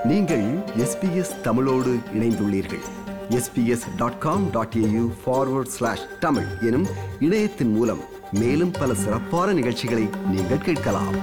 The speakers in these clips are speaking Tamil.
நீங்கள் எஸ்பிஎஸ் தமிழோடு இணைந்துள்ளீர்கள் SBS dot com dot AU forward slash Tamil எனும் இணையத்தின் மூலம் மேலும் பல சிறப்பான நிகழ்ச்சிகளை நீங்கள் கேட்கலாம்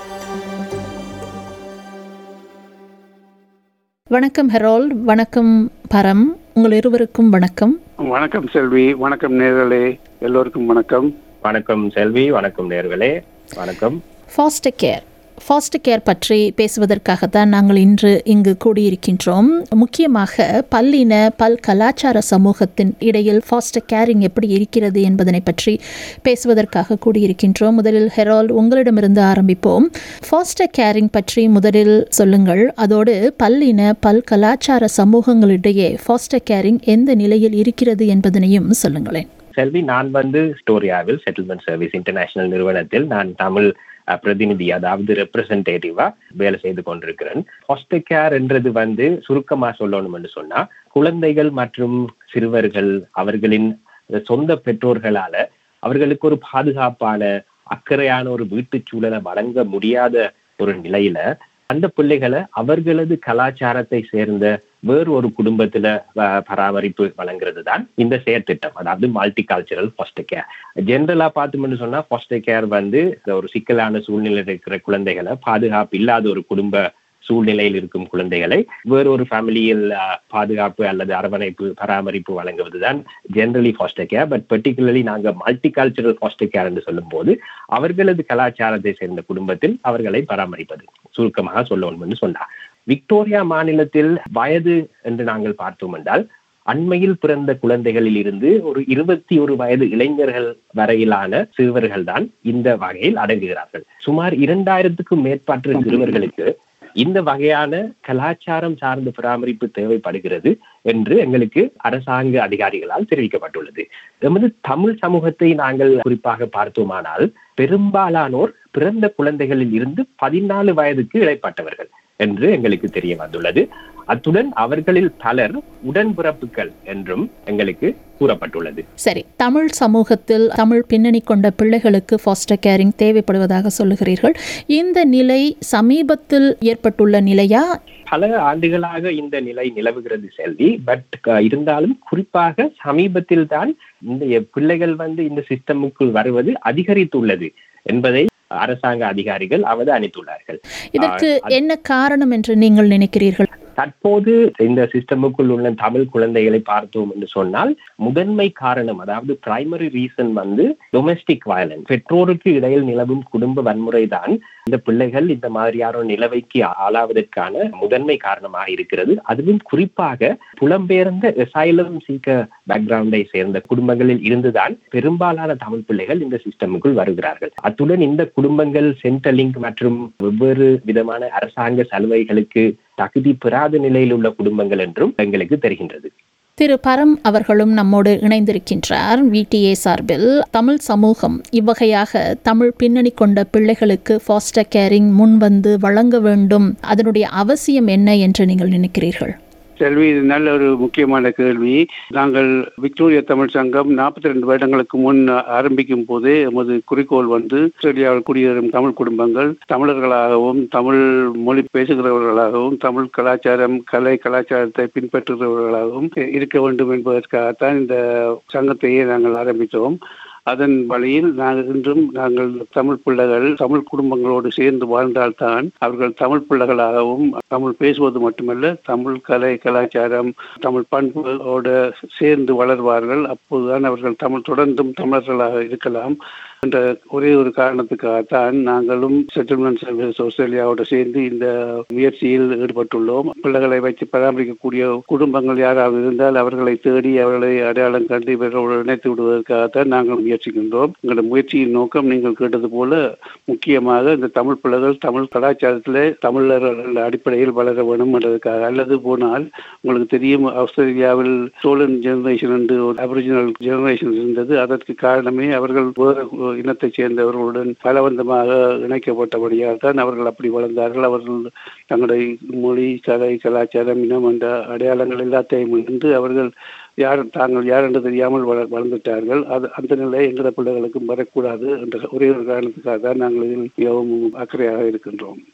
வணக்கம் ஹெரோல்ட் வணக்கம் பரம் உங்கள் இருவருக்கும் வணக்கம் வணக்கம் செல்வி வணக்கம் நேர்களே எல்லோருக்கும் வணக்கம் வணக்கம் செல்வி வணக்கம் நேர்களே வணக்கம் ஃபாஸ்டர் கேர் ஃபாஸ்டர் கேர் பற்றி பேசுவதற்காகத்தான் நாங்கள் இன்று இங்கு கூடியிருக்கின்றோம் முக்கியமாக பல்லின பல் கலாச்சார சமூகத்தின் இடையில் ஃபாஸ்டர் கேரிங் எப்படி இருக்கிறது என்பதனை பற்றி பேசுவதற்காக கூடியிருக்கின்றோம் முதலில் ஹெரால்ட் உங்களிடமிருந்து ஆரம்பிப்போம் ஃபாஸ்டர் கேரிங் பற்றி முதலில் சொல்லுங்கள் அதோடு பல்லின பல் கலாச்சார சமூகங்களிடையே ஃபாஸ்டர் கேரிங் எந்த நிலையில் இருக்கிறது என்பதனையும் சொல்லுங்களேன் செல்வி நான் வந்து ஸ்டோரியாவில் செட்டில்மெண்ட் சர்வீஸ் இன்டர்நேஷனல் நிறுவனத்தில் நான் தமிழ் அஹ், பிரதிநிதி அதாவது ரெப்ரசன்டேட்டிவா வேலை செய்து கொண்டிருக்கிறேன் ஃபாஸ்டர் கேர் என்றது வந்து சுருக்கமா சொல்லணும்னு சொன்னா குழந்தைகள் மற்றும் சிறுவர்கள் அவர்களின் சொந்த பெற்றோர்களால அவர்களுக்கு ஒரு பாதுகாப்பான அக்கறையான ஒரு வீட்டுச் சூழலை வழங்க முடியாத ஒரு நிலையில அந்த பிள்ளைகளை அவர்களது கலாச்சாரத்தை சேர்ந்த வேறு ஒரு குடும்பத்துல அஹ், பராமரிப்பு வழங்குறது தான் இந்த செயற்திட்டம் அதாவது மல்டி கல்ச்சரல் ஃபாஸ்டர் கேர் ஜென்ரலா பார்த்தோம்னு சொன்னா ஃபாஸ்டர் கேர் வந்து ஒரு சிக்கலான சூழ்நிலையில் இருக்கிற குழந்தைகளை பாதுகாப்பு இல்லாத ஒரு குடும்ப சூழ்நிலையில் இருக்கும் குழந்தைகளை வேறொரு ஃபேமிலியில் பாதுகாப்பு அல்லது அரவணைப்பு பராமரிப்பு வழங்குவதுதான் generally foster care but particularly நாங்க மல்டி கல்ச்சரல் ஃபாஸ்டர் கேர் என்று சொல்லும்போது அவர்களது கலாச்சாரத்தை சேர்ந்த குடும்பத்தில் அவர்களை பராமரிப்பது சுருக்கமாக சொல்லணும் என்று சொன்னார் விக்டோரியா மாநிலத்தில் வயது என்று நாங்கள் பார்த்தோம் என்றால் அண்மையில் பிறந்த குழந்தைகளில் இருந்து ஒரு இருபத்தி ஒரு வயது இளைஞர்கள் வரையிலான சிறுவர்கள் தான் இந்த வகையில் அடங்குகிறார்கள் சுமார் இரண்டாயிரத்துக்கும் மேற்பட்ட சிறுவர்களுக்கு இந்த வகையான கலாச்சாரம் சார்ந்த பராமரிப்பு தேவைப்படுகிறது என்று எங்களுக்கு அரசாங்க அதிகாரிகளால் தெரிவிக்கப்பட்டுள்ளது எமது தமிழ் சமூகத்தை நாங்கள் குறிப்பாக பார்த்தோமானால் பெரும்பாலானோர் பிறந்த குழந்தைகளில் இருந்து பதினாலு வயதுக்கு இடைப்பட்டவர்கள் என்று எங்களுக்கு தெரிய வந்துள்ளது அத்துடன் அவர்களில் பலர் உடன்பிறப்புகள் என்றும் எங்களுக்கு கூறப்பட்டுள்ளது சரி தமிழ் சமூகத்தில் தமிழ் பின்னணி கொண்ட பிள்ளைகளுக்கு ஃபாஸ்டர் கேரிங் தேவைப்படுவதாக சொல்லுகிறீர்கள் இந்த நிலை சமீபத்தில் ஏற்பட்டுள்ள நிலையா பல ஆண்டுகளாக இந்த நிலை நிலவுகிறது செல்வி பட் இருந்தாலும் குறிப்பாக சமீபத்தில் தான் இந்த பிள்ளைகள் வந்து இந்த சிஸ்டமுக்குள் வருவது அதிகரித்துள்ளது என்பதை அரசாங்க அதிகாரிகள் அவதானித்துள்ளார்கள் இதற்கு என்ன காரணம் என்று நீங்கள் நினைக்கிறீர்கள் தற்போது இந்த சிஸ்டமுக்குள் உள்ள தமிழ் குழந்தைகளை பார்த்தோம் என்று சொன்னால் முதன்மை காரணம் அதாவது பிரைமரி ரீசன் வந்து டொமெஸ்டிக் வயலன்ஸ் பெற்றோருக்கு இடையில் நிலவும் குடும்ப வன்முறை தான் இந்த பிள்ளைகள் இந்த மாதிரியான நிலவைக்கு ஆளாவதற்கான முதன்மை காரணமாக இருக்கிறது அதுவும் குறிப்பாக புலம்பெயர்ந்த எசைலம் சீக்க பேக்ரவுண்டை சேர்ந்த குடும்பங்களில் இருந்துதான் பெரும்பாலான தமிழ் பிள்ளைகள் இந்த சிஸ்டமுக்குள் வருகிறார்கள் அத்துடன் இந்த குடும்பங்கள் சென்ட்ரலிங்க் மற்றும் வெவ்வேறு விதமான அரசாங்க சலுகைகளுக்கு தகுதி பெறாத நிலையில் உள்ள குடும்பங்கள் என்றும் எங்களுக்கு தெரிகின்றது திரு பரம் அவர்களும் நம்மோடு இணைந்திருக்கின்றார் விடிஏ சார்பில் தமிழ் சமூகம் இவ்வகையாக தமிழ் பின்னணி கொண்ட பிள்ளைகளுக்கு ஃபாஸ்டர் கேரிங் முன்வந்து வழங்க வேண்டும் அதனுடைய அவசியம் என்ன என்று நீங்கள் நினைக்கிறீர்கள் செல்வி இது நல்ல ஒரு முக்கியமான கேள்வி நாங்கள் விக்டோரியா தமிழ் சங்கம் நாற்பத்தி ரெண்டு வருடங்களுக்கு முன் ஆரம்பிக்கும் போதே எமது குறிக்கோள் வந்து ஆஸ்திரேலியாவில் குடியேறும் தமிழ் குடும்பங்கள் தமிழர்களாகவும் தமிழ் மொழி பேசுகிறவர்களாகவும் தமிழ் கலாச்சாரம் கலை கலாச்சாரத்தை பின்பற்றுகிறவர்களாகவும் இருக்க வேண்டும் என்பதற்காகத்தான் இந்த சங்கத்தையே நாங்கள் ஆரம்பித்தோம் அதன் வழியில் நாங்கள் இன்றும் நாங்கள் தமிழ் பிள்ளைகள் தமிழ் குடும்பங்களோடு சேர்ந்து வாழ்ந்தால்தான் அவர்கள் தமிழ் பிள்ளைகளாகவும் தமிழ் பேசுவது மட்டுமல்ல தமிழ் கலை கலாச்சாரம் தமிழ் பண்புகளோடு சேர்ந்து வளர்வார்கள் அப்போதுதான் அவர்கள் தமிழ் தொடர்ந்தும் தமிழர்களாக இருக்கலாம் என்ற ஒரே ஒரு காரணத்துக்காகத்தான் நாங்களும் செட்டில்மெண்ட் சர்வீஸ் ஆஸ்திரேலியாவோடு சேர்ந்து இந்த முயற்சியில் ஈடுபட்டுள்ளோம் பிள்ளைகளை வைத்து பராமரிக்கக்கூடிய குடும்பங்கள் யாராவது இருந்தால் அவர்களை தேடி அவர்களை அடையாளம் கண்டு இவர்களோடு இணைத்து விடுவதற்காகத்தான் நாங்கள் முயற்சிக்கின்றோம் எங்களோட முயற்சியின் நோக்கம் நீங்கள் கேட்டது போல முக்கியமாக இந்த தமிழ் பிள்ளைகள் தமிழ் கலாச்சாரத்திலே தமிழர்கள் அடிப்படையில் வளர வேண்டும் என்றதுக்காக அல்லது போனால் உங்களுக்கு தெரியும் ஆஸ்திரேலியாவில் சோழன் ஜெனரேஷன் என்று ஒரு அபிரிஜினல் ஜெனரேஷன் இருந்தது அதற்கு காரணமே அவர்கள் வேறு இனத்தைச் சேர்ந்தவர்களுடன் பலவந்தமாக இணைக்கப்பட்டபடியால் தான் அவர்கள் அப்படி வளர்ந்தார்கள் அவர்கள் தங்களுடைய மொழி கலை கலாச்சாரம் இனம் என்ற அடையாளங்கள் எல்லாத்தையும் இருந்து அவர்கள் யார் தாங்கள் யார் என்று தெரியாமல் வள வளர்ந்துட்டார்கள் அது அந்த நிலை எங்கள பிள்ளைகளுக்கும் வரக்கூடாது என்ற ஒரே ஒரு காரணத்துக்காக தான் நாங்கள் இதில் மிகவும் அக்கறையாக இருக்கின்றோம்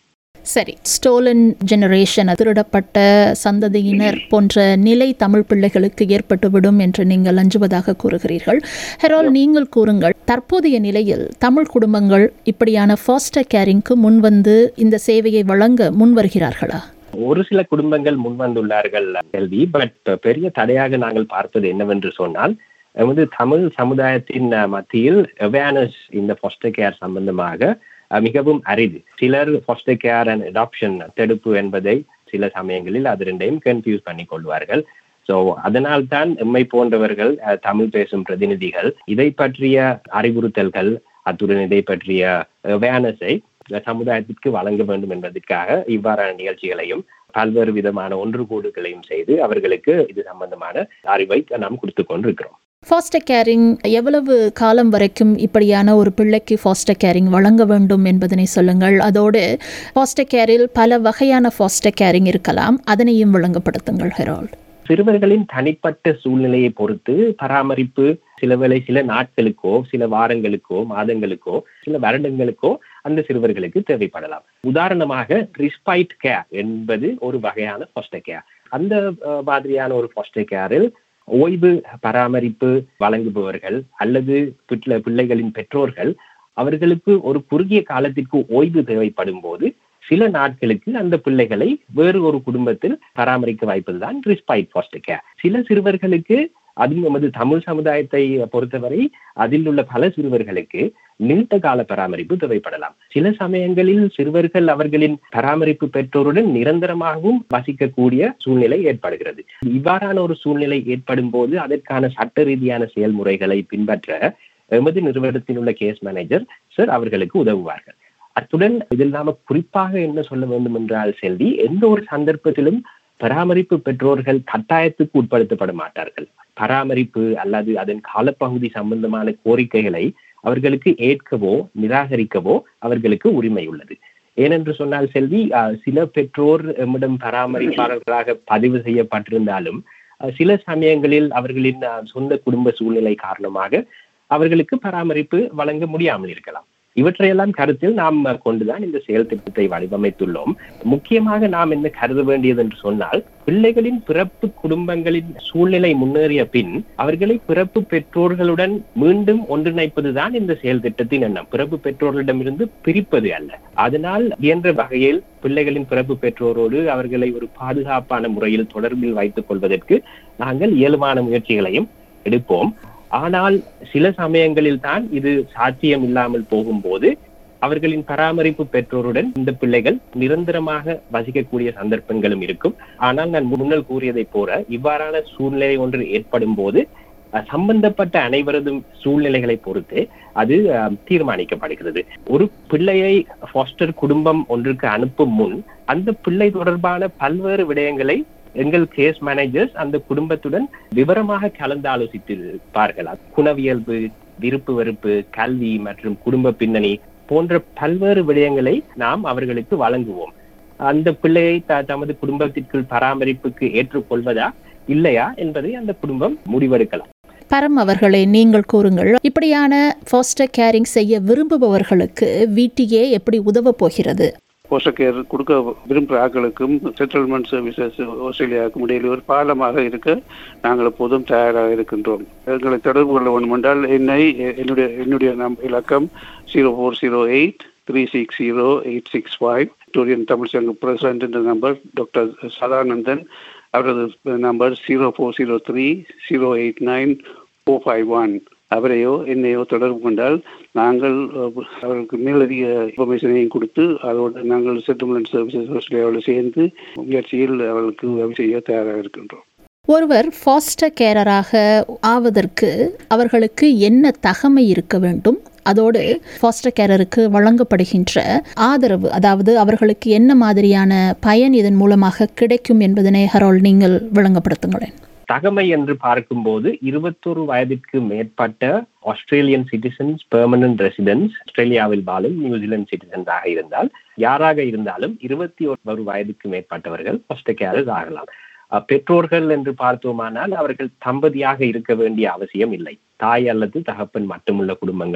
சரி ஸ்டோலன் ஜெனரேஷன் திருடப்பட்ட சந்ததியினர் போன்ற நிலை தமிழ் பிள்ளைகளுக்கு ஏற்பட்டுவிடும் என்று நீங்கள் அஞ்சுவதாக கூறுகிறீர்கள் ஹெரால் நீங்கள் கூறுங்கள் தற்போதைய நிலையில் தமிழ் குடும்பங்கள் இப்படியான ஃபாஸ்டர் கேரிங்க்கு முன்வந்து இந்த சேவையை வழங்க முன்வருகிறார்களா ஒரு சில குடும்பங்கள் முன்வந்துள்ளார்கள் செல்வி பட் பெரிய தடையாக நாங்கள் பார்ப்பது என்னவென்று சொன்னால் வந்து தமிழ் சமுதாயத்தின் மத்தியில் அவேர்னஸ் இந்த ஃபாஸ்டர் கேர் சம்பந்தமாக மிகவும் அரிது சிலர் ஃபாஸ்டர் கேர் அண்ட் அடாப்ஷன் தடுப்பு என்பதை சில சமயங்களில் அது ரெண்டையும் கன்ஃபியூஸ் பண்ணி கொள்வார்கள் ஸோ அதனால் தான் எம்மை போன்றவர்கள் தமிழ் பேசும் பிரதிநிதிகள் இதை பற்றிய அறிவுறுத்தல்கள் அத்துடன் இதை பற்றிய அவேர்னஸை சமுதாயத்திற்கு வழங்க வேண்டும் என்பதற்காக இவ்வாறான நிகழ்ச்சிகளையும் பல்வேறு விதமான ஒன்று கூடுகளையும் செய்து அவர்களுக்கு இது சம்பந்தமான அறிவை நாம் கொடுத்து கொண்டிருக்கிறோம் ஃபாஸ்டர் கேரிங் எவ்வளவு காலம் வரைக்கும் இப்படியான ஒரு பிள்ளைக்கு ஃபாஸ்டர் கேரிங் வழங்க வேண்டும் என்பதனை சொல்லுங்கள் அதோடு ஃபாஸ்டர் கேரில் பல வகையான ஃபாஸ்டர் கேரிங் இருக்கலாம் அதனையும் விளங்கப்படுத்துங்கள் ஹெரால்ட் சிறுவர்களின் தனிப்பட்ட சூழ்நிலையை பொறுத்து பராமரிப்பு சில வேளை சில நாட்களுக்கோ சில வாரங்களுக்கோ மாதங்களுக்கோ சில வருடங்களுக்கோ அந்த சிறுவர்களுக்கு தேவைப்படலாம் உதாரணமாக ரிஸ்பைட் கேர் என்பது ஒரு வகையான ஃபாஸ்டர் கேர் அந்த மாதிரியான ஒரு ஃபாஸ்டர் கேரில் ஓய்வு பராமரிப்பு வழங்குபவர்கள் அல்லது பிள்ளைகளின் பெற்றோர்கள் அவர்களுக்கு ஒரு குறுகிய காலத்திற்கு ஓய்வு தேவைப்படும் போது சில நாட்களுக்கு அந்த பிள்ளைகளை வேறு ஒரு குடும்பத்தில் பராமரிக்க வாய்ப்பதுதான் ரிஸ்பைட் ஃபாஸ்டர் கேர் சில சிறுவர்களுக்கு அதுவும் நமது தமிழ் சமுதாயத்தை பொறுத்தவரை அதில் உள்ள பல சிறுவர்களுக்கு நீண்ட கால பராமரிப்பு தேவைப்படலாம் சில சமயங்களில் சிறுவர்கள் அவர்களின் பராமரிப்பு பெற்றோருடன் நிரந்தரமாகவும் வசிக்கக்கூடிய சூழ்நிலை ஏற்படுகிறது இவ்வாறான ஒரு சூழ்நிலை ஏற்படும் போது அதற்கான சட்ட ரீதியான செயல்முறைகளை பின்பற்ற எமது நிறுவனத்தில் உள்ள கேஸ் மேனேஜர் சார் அவர்களுக்கு உதவுவார்கள் அத்துடன் இதில் நாம குறிப்பாக என்ன சொல்ல வேண்டும் என்றால் செல்வி எந்த ஒரு சந்தர்ப்பத்திலும் பராமரிப்பு பெற்றோர்கள் கட்டாயத்துக்கு உட்படுத்தப்பட மாட்டார்கள் பராமரிப்பு அல்லது அதன் காலப்பகுதி சம்பந்தமான கோரிக்கைகளை அவர்களுக்கு ஏற்கவோ நிராகரிக்கவோ அவர்களுக்கு உரிமை உள்ளது ஏனென்று சொன்னால் செல்வி சில பெற்றோர் எம்மிடம் பராமரிப்பாளர்களாக பதிவு செய்யப்பட்டிருந்தாலும் சில சமயங்களில் அவர்களின் சொந்த குடும்ப சூழ்நிலை காரணமாக அவர்களுக்கு பராமரிப்பு வழங்க முடியாமல் இருக்கலாம் இவற்றையெல்லாம் கருத்தில் நாம் கொண்டுதான் இந்த செயல் திட்டத்தை வடிவமைத்துள்ளோம் முக்கியமாக நாம் என்ன கருத வேண்டியது என்று சொன்னால் பிள்ளைகளின் பிறப்பு குடும்பங்களின் சூழ்நிலை முன்னேறிய பின் அவர்களை பிறப்பு பெற்றோர்களுடன் மீண்டும் ஒன்றிணைப்பதுதான் இந்த செயல் திட்டத்தின் எண்ணம் பிறப்பு பெற்றோர்களிடமிருந்து பிரிப்பது அல்ல அதனால் இயன்ற வகையில் பிள்ளைகளின் பிறப்பு பெற்றோரோடு அவர்களை ஒரு பாதுகாப்பான முறையில் தொடர்பில் வைத்துக் கொள்வதற்கு நாங்கள் இயல்பான முயற்சிகளையும் எடுப்போம் ஆனால் சில சமயங்களில் தான் இது சாத்தியம் இல்லாமல் போகும்போது அவர்களின் பராமரிப்பு பெற்றோருடன் இந்த பிள்ளைகள் நிரந்தரமாக வசிக்கக்கூடிய சந்தர்ப்பங்களும் இருக்கும் ஆனால் நான் முன்னல் கூறியதை போல இவ்வாறான சூழ்நிலை ஒன்று ஏற்படும் போது சம்பந்தப்பட்ட அனைவரதும் சூழ்நிலைகளை பொறுத்து அது தீர்மானிக்கப்படுகிறது ஒரு பிள்ளையை ஃபாஸ்டர் குடும்பம் ஒன்றுக்கு அனுப்பும் முன் அந்த பிள்ளை தொடர்பான பல்வேறு விடயங்களை எங்கள் கேஸ் மேனேஜர்ஸ் அந்த குடும்பத்துடன் விவரமாக கலந்து ஆலோசித்திருப்பார்கள் குணவியல்பு விருப்பு வெறுப்பு கல்வி மற்றும் குடும்ப பின்னணி போன்ற பல்வேறு விடயங்களை நாம் அவர்களுக்கு வழங்குவோம் அந்த பிள்ளையை தமது குடும்பத்திற்குள் பராமரிப்புக்கு ஏற்றுக்கொள்வதா இல்லையா என்பதை அந்த குடும்பம் முடிவெடுக்கலாம் பரம் அவர்களே நீங்கள் கூறுங்கள் இப்படியான ஃபாஸ்டர் கேரிங் செய்ய விரும்புபவர்களுக்கு விடிஏ எப்படி உதவ போகிறது போஸ்டர் கேர் கொடுக்க விரும்புகிற ஆட்களுக்கும் செட்டில்மெண்ட் சர்வீசஸ் ஆஸ்திரேலியாவுக்கும் இடையில் ஒரு பாலமாக இருக்க நாங்கள் எப்போதும் தயாராக இருக்கின்றோம் எங்களை தொடர்பு கொள்ள வேண்டும் என்றால் என்னை என்னுடைய என்னுடைய நம் இலக்கம் zero four zero eight three six zero eight six five Victorian Tamil சங்க பிரசிடென்ட் என்ற நம்பர் டாக்டர் சதானந்தன் அவரது number zero four zero three zero eight nine four five one அவரையோ என்னையோ தொடர்பு கொண்டால் நாங்கள் அவர்களுக்கு மேலதிக இன்ஃபர்மேஷனையும் கொடுத்து அதோடு நாங்கள் செட்டில்மெண்ட் சர்வீசஸ் ஆஸ்திரேலியாவோடு சேர்ந்து முயற்சியில் அவர்களுக்கு உதவி செய்ய தயாராக இருக்கின்றோம் ஒருவர் ஃபாஸ்டர் கேரராக ஆவதற்கு அவர்களுக்கு என்ன தகமை இருக்க வேண்டும் அதோடு ஃபாஸ்டர் கேரருக்கு வழங்கப்படுகின்ற ஆதரவு அதாவது அவர்களுக்கு என்ன மாதிரியான பயன் இதன் மூலமாக கிடைக்கும் என்பதனை ஹரோல் நீங்கள் விளங்கப்படுத்துங்களேன் தகமை என்று பார்க்கும்போது இருபத்தொரு வயதிற்கு மேற்பட்ட ஆஸ்திரேலியன் சிட்டிசன்ஸ் பெர்மனன்ட் ரெசிடென்ஸ் ஆஸ்திரேலியாவில் வாழும் நியூசிலாந்து சிட்டிசன்ஸாக இருந்தால் யாராக இருந்தாலும் இருபத்தி ஒரு வயதுக்கு மேற்பட்டவர்கள் ஃபர்ஸ்ட் கேரஸ் ஆகலாம் பெற்றோர்கள் என்று பார்த்தோமானால் அவர்கள் தம்பதியாக இருக்க வேண்டிய அவசியம் இல்லை தாய் அல்லது தகப்பன் மட்டுமுள்ள குடும்பங்கள்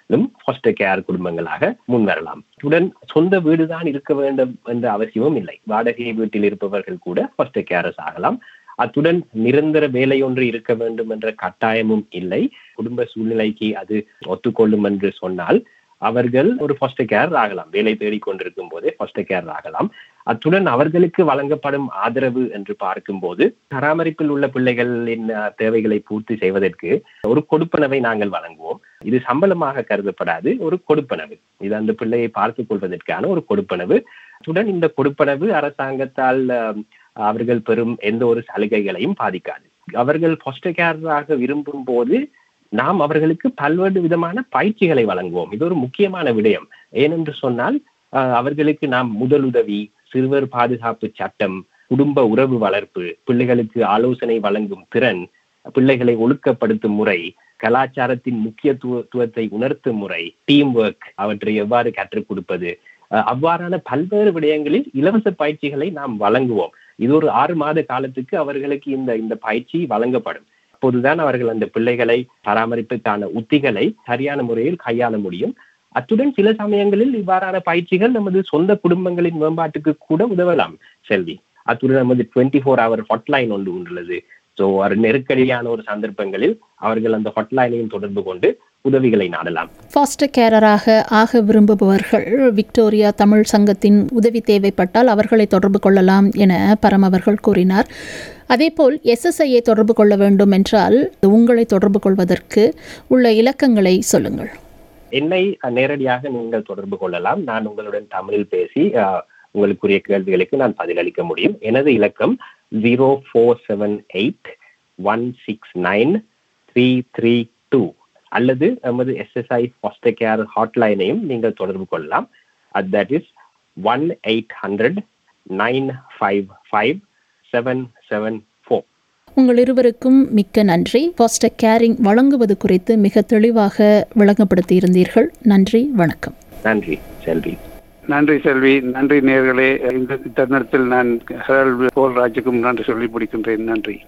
ஃபாஸ்டர் கேர் குடும்பங்களாக முன்வரலாம் உடன் சொந்த வீடுதான் இருக்க வேண்டும் என்ற அவசியமும் இல்லை வாடகை வீட்டில் இருப்பவர்கள் கூட ஃபாஸ்டர் கேரஸ் ஆகலாம் அத்துடன் நிரந்தர வேலை ஒன்று இருக்க வேண்டும் என்ற கட்டாயமும் இல்லை குடும்ப சூழ்நிலைக்கு அது ஒத்துக்கொள்ளும் என்று சொன்னால் அவர்கள் ஒரு ஃபாஸ்டர் கேர் ஆகலாம் வேலை தேடிக் கொண்டிருக்கும் போதே ஃபாஸ்டர் கேர் ஆகலாம் அத்துடன் அவர்களுக்கு வழங்கப்படும் ஆதரவு என்று பார்க்கும்போது பராமரிப்பில் உள்ள பிள்ளைகளின் அஹ், தேவைகளை பூர்த்தி செய்வதற்கு ஒரு கொடுப்பனவை நாங்கள் வழங்குவோம் இது சம்பளமாக கருதப்படாது ஒரு கொடுப்பனவு இது அந்த பிள்ளையை பார்த்துக் கொள்வதற்கான ஒரு கொடுப்பனவு அத்துடன் இந்த கொடுப்பனவு அரசாங்கத்தால் அஹ், அவர்கள் பெறும் எந்த ஒரு சலுகைகளையும் பாதிக்காது அவர்கள் ஃபாஸ்டர் கேராக விரும்பும் போது நாம் அவர்களுக்கு பல்வேறு விதமான பயிற்சிகளை வழங்குவோம் இது ஒரு முக்கியமான விடயம் ஏனென்று சொன்னால் அஹ், அவர்களுக்கு நாம் முதலுதவி சிறுவர் பாதுகாப்பு சட்டம் குடும்ப உறவு வளர்ப்பு பிள்ளைகளுக்கு ஆலோசனை வழங்கும் திறன் பிள்ளைகளை ஒழுக்கப்படுத்தும் முறை கலாச்சாரத்தின் முக்கியத்துவத்தை உணர்த்தும் முறை டீம் ஒர்க் அவற்றை எவ்வாறு கற்றுக் கொடுப்பது அஹ், அவ்வாறான பல்வேறு விடயங்களில் இலவச பயிற்சிகளை நாம் வழங்குவோம் இது ஒரு ஆறு மாத காலத்துக்கு அவர்களுக்கு இந்த இந்த பயிற்சி வழங்கப்படும் அப்போதுதான் அவர்கள் அந்த பிள்ளைகளை பராமரிப்புக்கான உத்திகளை சரியான முறையில் கையாள முடியும் அத்துடன் சில சமயங்களில் இவ்வாறான பயிற்சிகள் நமது சொந்த குடும்பங்களின் மேம்பாட்டுக்கு கூட உதவலாம் செல்வி அத்துடன் நமது டுவெண்ட்டி ஃபோர் ஹவர் ஹாட்லைன் ஒன்று உள்ளது ஸோ ஒரு நெருக்கடியான ஒரு சந்தர்ப்பங்களில் அவர்கள் அந்த ஹாட்லைனையும் தொடர்பு கொண்டு உதவிகளை நாடலாம் ஃபாஸ்டர் கேரராக ஆக விரும்புபவர்கள் விக்டோரியா தமிழ் சங்கத்தின் உதவி தேவைப்பட்டால் அவர்களை தொடர்பு கொள்ளலாம் என பரம் அவர்கள் கூறினார் அதேபோல் எஸ்எஸ்ஐயை தொடர்பு கொள்ள வேண்டும் என்றால் உங்களை தொடர்பு கொள்வதற்கு உள்ள இலக்கங்களை சொல்லுங்கள் என்னை நேரடியாக நீங்கள் தொடர்பு கொள்ளலாம் நான் உங்களுடன் தமிழில் பேசி அஹ், உங்களுக்குரிய கேள்விகளுக்கு நான் பதிலளிக்க முடியும் எனது இலக்கம் zero four seven eight one six nine three three two அல்லது நமது எஸ்எஸ்ஐ ஃபாஸ்டர் கேர் ஹாட்லைனையும் நீங்கள் தொடர்பு கொள்ளலாம் that is one eight hundred nine five five seven seven four உங்கள் இருவருக்கும் மிக்க நன்றி ஃபாஸ்டர் கேரிங் வழங்குவது குறித்து மிக தெளிவாக விளங்கப்படுத்தியிருந்தீர்கள் நன்றி வணக்கம் நன்றி செல்வி நன்றி செல்வி நன்றி நேர்களே இந்த தருணத்தில் நான் ஹெரால்ட் போல்ராஜுக்கும் நன்றி சொல்லி முடிக்கின்றேன் நன்றி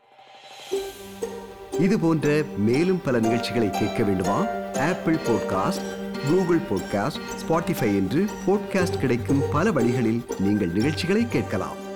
இது போன்ற மேலும் பல நிகழ்ச்சிகளை கேட்க வேண்டுமா Apple podcast Google podcast Spotify என்று பாட்காஸ்ட் கிடைக்கும் பல வழிகளில் நீங்கள் நிகழ்ச்சிகளை கேட்கலாம்